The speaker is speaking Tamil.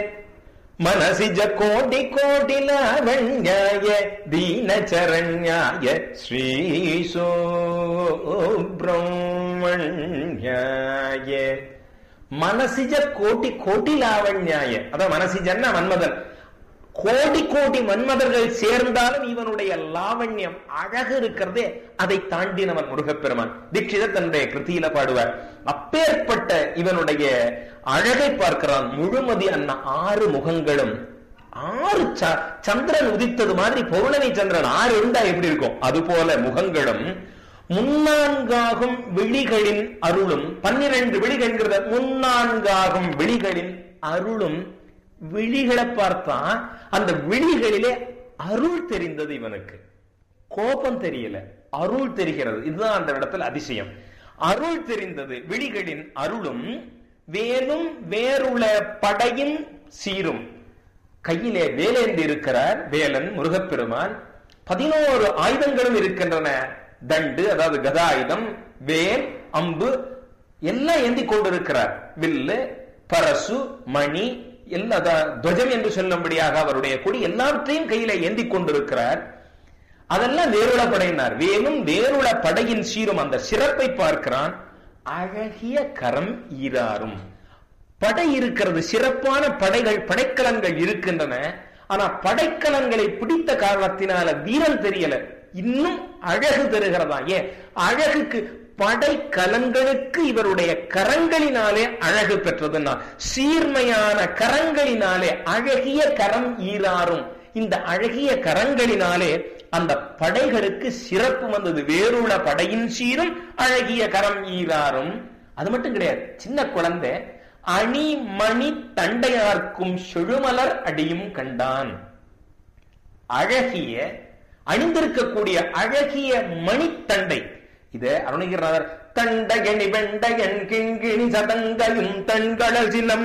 మనసిజ కోటి కోటి లావణ్యాయ దీనచరణ్యాయ శ్రీ சுப்பிரமணியாய மனசிஜ கோட்டி கோட்டி லாவண்யாய அதான் மனசிஜன்னா மன்மதன் கோடி கோடி மன்மதர்கள் சேர்ந்தாலும் இவனுடைய லாவண்யம் அழகு இருக்கிறதே அதை தாண்டினவன் முருகப்பெருமான் தீட்சிதர் தன்னுடைய கிருத்தியில பாடுவார் அப்பேற்பட்ட இவனுடைய அழகை பார்க்கிறான் முழுமதி அண்ணா ஆறு முகங்களும் ஆறு ச- சந்திரன் உதித்தது மாதிரி பௌர்ணமி சந்திரன் ஆறு இருந்தா எப்படி இருக்கும் அது போல முகங்களும் முன்னான்காகும் விழிகளின் அருளும் பன்னிரண்டு விழிகள்ங்கிறத முன்னான்காகும் விழிகளின் அருளும் விழிகளை பார்த்தா அந்த விழிகளிலே அருள் தெரிந்தது இவனுக்கு கோபம் தெரியல அருள் தெரிகிறது இதுதான் அந்த இடத்துல அதிசயம் அருள் தெரிந்தது விழிகளின் அருளும் வேலும் வேறுள படையின் சீரும் கையிலே வேலேந்தி இருக்கிறார் வேலன் முருகப்பெருமான் பதினோரு ஆயுதங்களும் இருக்கின்றன தண்டு அதாவது கதாயுதம் வேல் அம்பு எல்லாம் ஏந்தி கொண்டிருக்கிறார் வில்லு பரசு மணி எல்லா த- துவஜம் என்று சொல்லும்படியாக அவருடைய கொடி எல்லாவற்றையும் கையில ஏந்தி கொண்டிருக்கிறார் அதெல்லாம் வேறுள படையினார் வேலும் வேறுள படையின் சீரும் அந்த சிறப்பை பார்க்கிறான் அழகிய கரம் ஈராறும் படை இருக்கிறது சிறப்பான படைகள் படைக்கலங்கள் இருக்கின்றன ஆனா படைக்கலங்களை பிடித்த காரணத்தினால வீரம் தெரியல இன்னும் அழகு பெறுகிறதா ஏன் அழகுக்கு படைக்கலங்களுக்கு இவருடைய கரங்களினாலே அழகு பெற்றதுன்னா சீர்மையான கரங்களினாலே அழகிய கரம் ஈராறும் இந்த அழகிய கரங்களினாலே அந்த படைகளுக்கு சிறப்பு வந்தது வேறுள்ள படையின் சீரும் அழகிய கரம் ஈராறும் அது மட்டும் கிடையாது சின்ன குழந்தை அணி மணி தண்டையார்க்கும் செழுமலர் அடியும் கண்டான் அழகிய அணிந்திருக்கக்கூடிய அழகிய மணித்தண்டை இது அருணகிரிநாதர் தண்டகணி வெண்டகன் கிங்கிணி சதங்கையும் தண்கள சிலம்